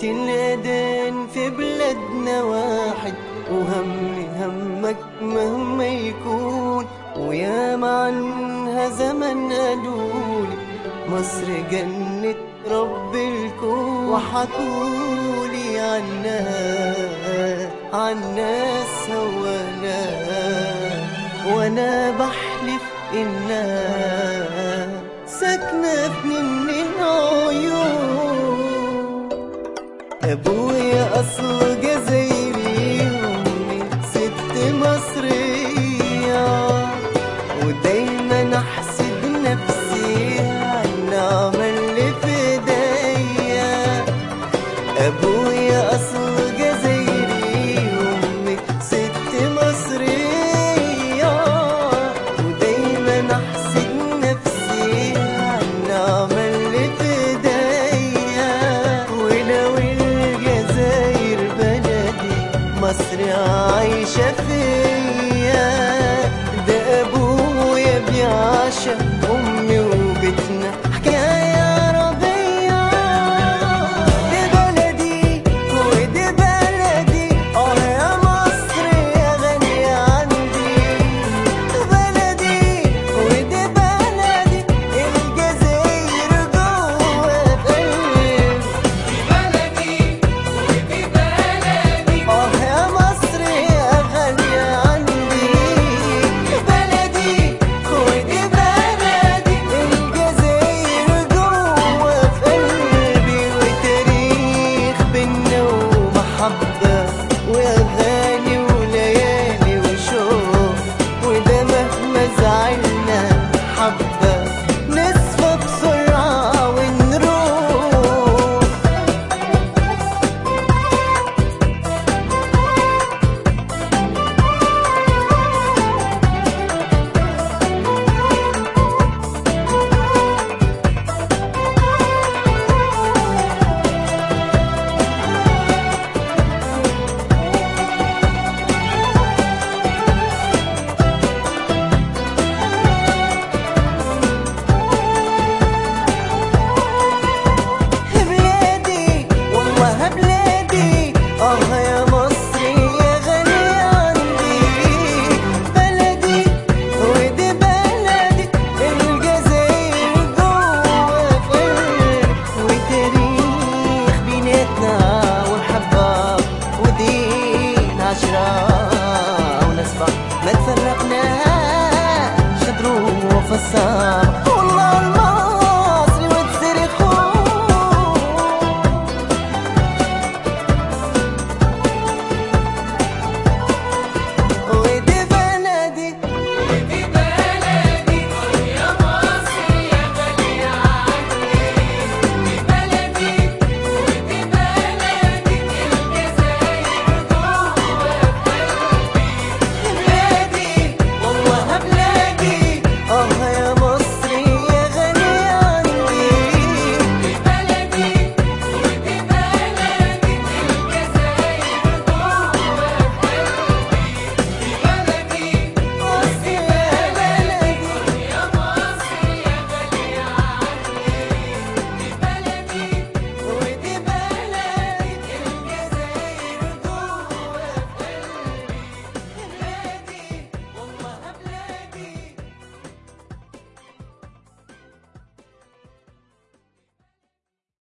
وقت الأذان في بلادنا واحد وهمي همك مهما يكون ويا عنها زمن قالولي مصر جنة رب الكون وحكولي عنها عن ناس وانا وانا بحلف انها ساكنة في من العيون ابويا اصله جزائري وامي ست مصرية ودايما احسد نفسي على النعمة اللي في ايديا ابويا اصله جزائري وامي ست مصرية ودايما احسد نفسي على النعمة اللي في ايديا ولو الجزائر بلدي مصر عايشة في